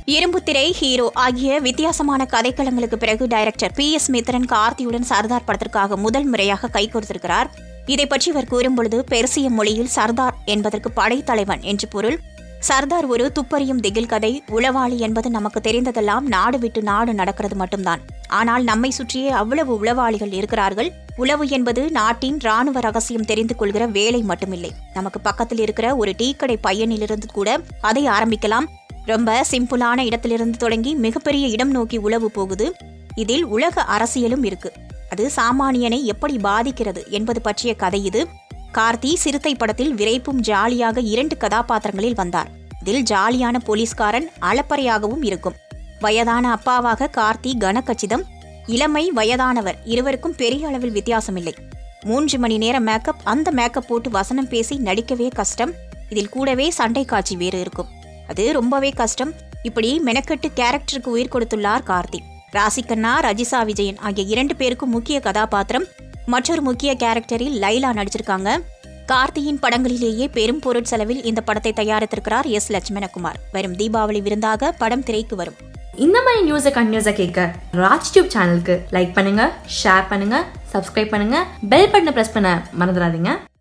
இரும்புத்திரை hero ஆகிய வித்தியாசமான கதைக்களங்களுக்கு பிறகு டைரக்டர் பி எஸ் மித்ரன் கார்த்தியுடன் சர்தார் படத்திற்காக முதல் முறையாக கைகோர்த்திருக்கிறார் இதை பற்றி இவர் கூறும்பொழுது பெர்சிய மொழியில் சர்தார் என்பதற்கு படைத்தலைவன் என்று பொருள் சர்தார் ஒரு துப்பறியும் திகில் கதை உளவாளி என்பது நமக்கு தெரிந்ததெல்லாம் நாடு விட்டு நாடு நடக்கிறது மட்டும்தான் ஆனால் நம்மை சுற்றியே அவ்வளவு உளவாளிகள் இருக்கிறார்கள் உளவு என்பது நாட்டின் ராணுவ ரகசியம் தெரிந்து கொள்கிற வேலை மட்டுமில்லை நமக்கு பக்கத்தில் இருக்கிற ஒரு டீக்கடை பையனிலிருந்து கூட அதை ஆரம்பிக்கலாம் ரொம்ப சிம்பிளான இடத்திலிருந்து தொடங்கி மிகப்பெரிய இடம் நோக்கி உளவு போகுது இதில் உலக அரசியலும் இருக்கு அது சாமானியனை எப்படி பாதிக்கிறது என்பது பற்றிய கதை இது கார்த்தி சிறுத்தை படத்தில் விரைப்பும் ஜாலியாக இரண்டு கதாபாத்திரங்களில் வந்தார் இதில் ஜாலியான போலீஸ்காரன் அளப்பறையாகவும் இருக்கும் வயதான அப்பாவாக கார்த்தி கனகச்சிதம் இளமை வயதானவர் இருவருக்கும் பெரிய அளவில் வித்தியாசமில்லை மூன்று மணி நேர மேக்கப் அந்த மேக்கப் போட்டு வசனம் பேசி நடிக்கவே கஷ்டம் இதில் கூடவே சண்டை காட்சி வேறு இருக்கும் அது ரொம்பவே கஷ்டம் இப்படி மெனக்கெட்டு கேரக்டருக்கு உயிர் கொடுத்துள்ளார் கார்த்தி ராசிகண்ணா ரஜிசா விஜயன் ஆகிய இரண்டு பேருக்கும் முக்கிய கதாபாத்திரம் மற்றொரு முக்கிய கேரக்டரில் லைலா நடிச்சிருக்காங்க கார்த்தியின் படங்களிலேயே பெரும் பொருட்செலவில் இந்த படத்தை தயாரித்திருக்கிறார் எஸ் லட்சுமணகுமார் வரும் தீபாவளி விருந்தாக படம் திரைக்கு வரும் இந்த மாதிரி நியூஸை கண்டினியூஸாக கேட்க ராஜ் டியூப் சேனலுக்கு லைக் பண்ணுங்க ஷேர் பண்ணுங்க சப்ஸ்கிரைப் பண்ணுங்க பெல் பட்டனை ப்ரெஸ் பண்ண மறந்துடாதீங்க